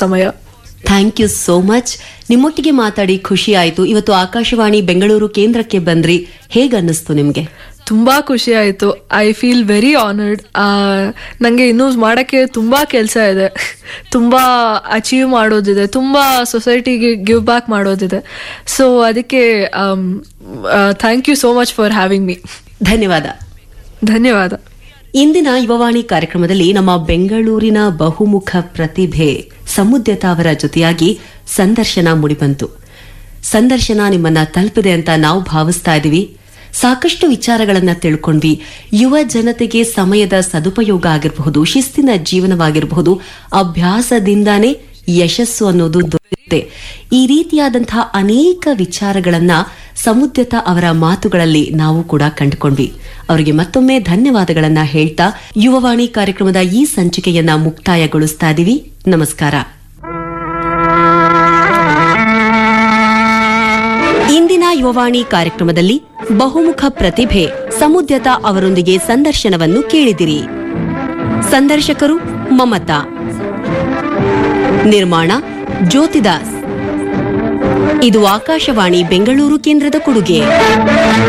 ಸಮಯ thank you so much ನಿಮ್ಮೊಟ್ಟಿಗೆ ಮಾತಾಡಿ ಖುಷಿ ಆಯ್ತು ಇವತ್ತು ಆಕಾಶವಾಣಿ ಬೆಂಗಳೂರು ಕೇಂದ್ರಕ್ಕೆ ಬಂದ್ರಿ ಹೇಗ್ ಅನ್ನಿಸ್ತು ನಿಮ್ಗೆ ತುಂಬಾ ಖುಷಿ ಆಯ್ತು ಐ ಫೀಲ್ ವೆರಿ ಆನರ್ಡ್ ನನಗೆ ಇನ್ನೂ ಮಾಡಕ್ಕೆ ತುಂಬಾ ಕೆಲಸ ಇದೆ ತುಂಬಾ ಅಚೀವ್ ಮಾಡೋದಿದೆ ತುಂಬಾ ಸೊಸೈಟಿಗೆ ಗಿವ್ ಬ್ಯಾಕ್ ಮಾಡೋದಿದೆ ಸೊ ಅದಕ್ಕೆ thank you so much for having me ಧನ್ಯವಾದ ಧನ್ಯವಾದ ಇಂದಿನ ಯುವವಾಣಿ ಕಾರ್ಯಕ್ರಮದಲ್ಲಿ ನಮ್ಮ ಬೆಂಗಳೂರಿನ ಬಹುಮುಖ ಪ್ರತಿಭೆ ಸಮುದ್ಯತ ಅವರ ಜೊತೆಯಾಗಿ ಸಂದರ್ಶನ ಮುಡಿಬಂತು ಸಂದರ್ಶನ ನಿಮ್ಮನ್ನ ತಲುಪಿದೆ ಅಂತ ನಾವು ಭಾವಿಸ್ತಾ ಇದೀವಿ ಸಾಕಷ್ಟು ವಿಚಾರಗಳನ್ನ ತಿಳ್ಕೊಂಡ್ವಿ ಯುವ ಜನತೆಗೆ ಸಮಯದ ಸದುಪಯೋಗ ಆಗಿರಬಹುದು ಶಿಸ್ತಿನ ಜೀವನವಾಗಿರಬಹುದು ಅಭ್ಯಾಸದಿಂದಾನೇ ಯಶಸ್ಸು ಅನ್ನೋದು ದೊರೆಯುತ್ತೆ ಈ ರೀತಿಯಾದಂತಹ ಅನೇಕ ವಿಚಾರಗಳನ್ನ ಸಮುದ್ಯತ ಅವರ ಮಾತುಗಳಲ್ಲಿ ನಾವು ಕೂಡ ಕಂಡುಕೊಂಡ್ವಿ ಅವರಿಗೆ ಮತ್ತೊಮ್ಮೆ ಧನ್ಯವಾದಗಳನ್ನ ಹೇಳ್ತಾ ಯುವವಾಣಿ ಕಾರ್ಯಕ್ರಮದ ಈ ಸಂಚಿಕೆಯನ್ನ ಮುಕ್ತಾಯಗೊಳಿಸ್ತಾ ಇದೀವಿ ನಮಸ್ಕಾರ ಇಂದಿನ ಯುವವಾಣಿ ಕಾರ್ಯಕ್ರಮದಲ್ಲಿ ಬಹುಮುಖ ಪ್ರತಿಭೆ ಸಮುದ್ಯತ ಅವರೊಂದಿಗೆ ಸಂದರ್ಶನವನ್ನು ಕೇಳಿದಿರಿ ಸಂದರ್ಶಕರು ಮಮತಾ ನಿರ್ಮಾಣ ಜ್ಯೋತಿದಾಸ್ ಇದು ಆಕಾಶವಾಣಿ ಬೆಂಗಳೂರು ಕೇಂದ್ರದ ಕೊಡುಗೆ